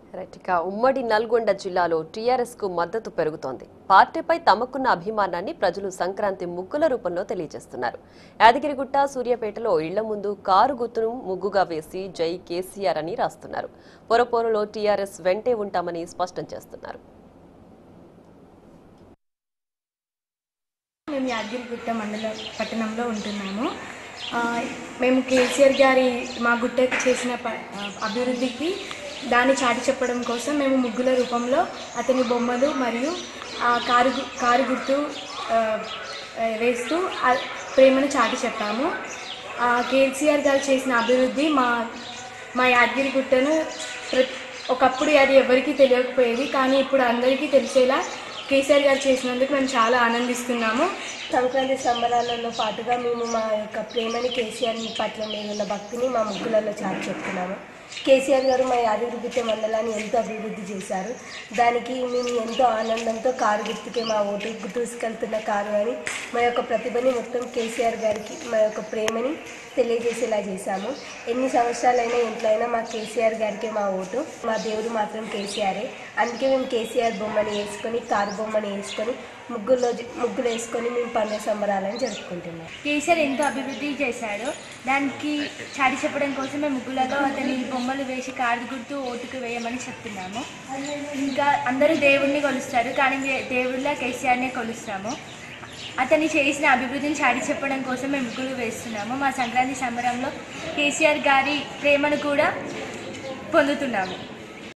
right ఇక ఉమ్మడి నల్గొండ జిల్లాలో టీఆర్ఎస్ కు మద్దతు పెరుగుతోంది పార్టీపై తమకున్న అభిమానాన్ని ప్రజలు సంక్రాంతి ముగ్గుల రూపంలో తెలియజేస్తున్నారు యాదగిరిగుట్ట సూర్యాపేటలో ఇళ్ల ముందు కారు గుర్తును ముగ్గుగా వేసి జై కేసీఆర్ అని రాస్తున్నారు పొరపోరులో టీఆర్ఎస్ వెంటే ఉంటామని స్పష్టం చేస్తున్నారు మేము యాదగిరిగుట్ట మండల పట్టణంలో ఉంటున్నాము ఆ, మేము కేసీఆర్ గారి మా గుట్టకు చేసిన ప- ఆ, అభివృద్ధికి దాన్ని చాటి చెప్పడం కోసం మేము ముగ్గుల రూపంలో అతని బొమ్మలు మరియు ఆ కారు గు- కారు గుర్తు ఆ, ఆ, వేస్తూ ఆ ప్రేమను చాటి చెప్పాము ఆ, కేసీఆర్ గారు చేసిన అభివృద్ధి మా మా యాదగిరిగుట్టను ప్ర ఒకప్పుడు అది ఎవరికీ తెలియకపోయేది కానీ ఇప్పుడు అందరికీ తెలిసేలా కేసీఆర్ గారు చేసినందుకు మేము చాలా ఆనందిస్తున్నాము సంక్రాంతి సంబరాలలో పాటుగా మేము మా యొక్క ప్రేమని కేసీఆర్ పట్ల మీద ఉన్న భక్తిని మా ముగ్గులలో చాటి చెప్తున్నాము కేసీఆర్ గారు మా యాదగిరిగుట్ట మండలాన్ని ఎంతో అభివృద్ధి చేశారు దానికి మేము ఎంతో ఆనందంతో కారు గుర్తుకే మా ఓటు దూసుకెళ్తున్న కారు అని మా యొక్క ప్రతిభని మొత్తం కేసీఆర్ గారికి మా యొక్క ప్రేమని తెలియజేసేలా చేశాము ఎన్ని సంవత్సరాలైనా ఇంట్లో అయినా మా కేసీఆర్ గారికే మా ఓటు మా దేవుడు మాత్రం కేసీఆరే అందుకే మేము కేసీఆర్ బొమ్మని వేసుకొని కారు బొమ్మని వేసుకొని ముగ్గుల్లో ముగ్గులు వేసుకొని మేము పండుగ సంబరాలను జరుపుకుంటున్నాం కేసీఆర్ ఎంతో అభివృద్ధి చేశాడు దానికి చాటి చెప్పడం కోసం మేము ముగ్గులలో అతని బొమ్మలు వేసి కారు గుర్తు ఓటుకు వేయమని చెప్తున్నాము ఇంకా అందరూ దేవుడిని కొలుస్తారు కానీ మే- దేవుడిలా కేసీఆర్నే కొలుస్తాము అతన్ని చేసిన అభివృద్ధిని చాటి చెప్పడం కోసం మేము ముగ్గులు వేస్తున్నాము మా సంక్రాంతి సంబరంలో కేసీఆర్ గారి ప్రేమను కూడా పొందుతున్నాము